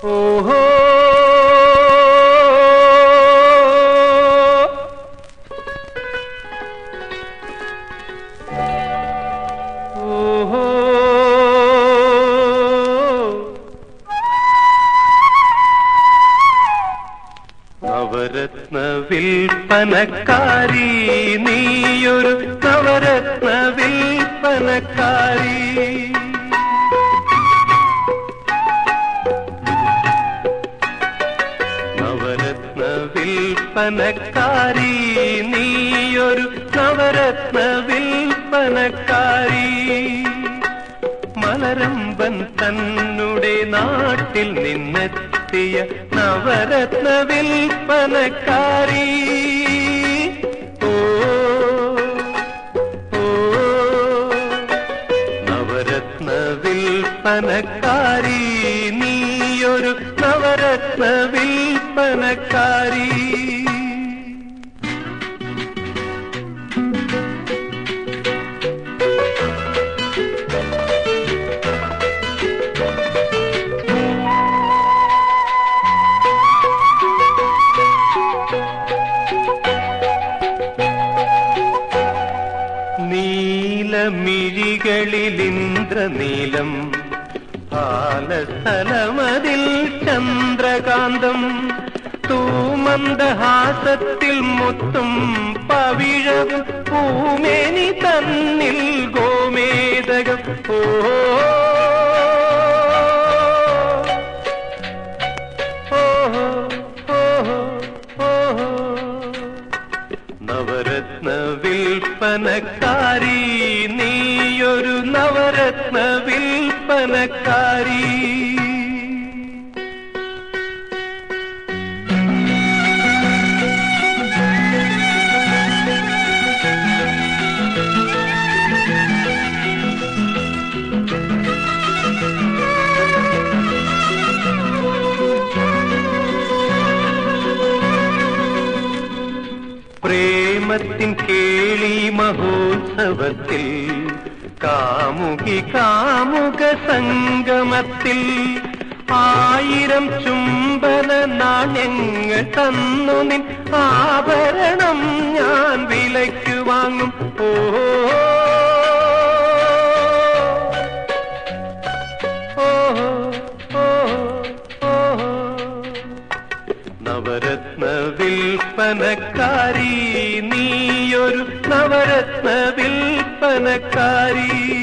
ഓഹോ ഓഹോ നവരത്ന വിൽപ്പനക്കാരി നീയൊരു നവരത്ന വിൽപ്പനക്കാരി നവരത്ന വിൽപ്പനക്കാരി നീയൊരു നവരത്ന വിൽപ്പനക്കാരി മലരമ്പൻ തന്നുടെ നാട്ടിൽ നിന്നെത്തിയ നവരത്ന വിൽപ്പനക്കാരി ഓ ഓ നവരത്ന വിൽപ്പനക്കാരി നീയൊരു നവരത്ന വിൽപ്പനക്കാരി നീലമിഴികളിൽ ഇന്ദ്രനീലം പാലസ്ഥലമതിൽ ചന്ദ്രകാന്തം തൂമന്ദഹാസത്തിൽ മുത്തും പവിഴവും പൂമേനി തന്നിൽ ഗോമേതകം ഓ ഓഹോ ഓഹോ ഓഹോ നവരത്ന വിൽപ്പനക്കാരി നീയൊരു നവരത്ന വിൽപ്പനക്കാരി പ്രേമത്തിൻ കേളി മഹോത്സവത്തിൽ കാമുകി കാമുക സംഗമത്തിൽ ആയിരം ചുംബന നാണ്യങ്ങൾ തന്നു നിൻ ആഭരണം ഞാൻ വിലയ്ക്ക് വാങ്ങും ഓ ഓഹോ ഓഹോ ഓഹോ നവരത്ന വിൽപ്പനക്കാരി നീയൊരു നവരത്ന വിൽപ്പനക്കാരി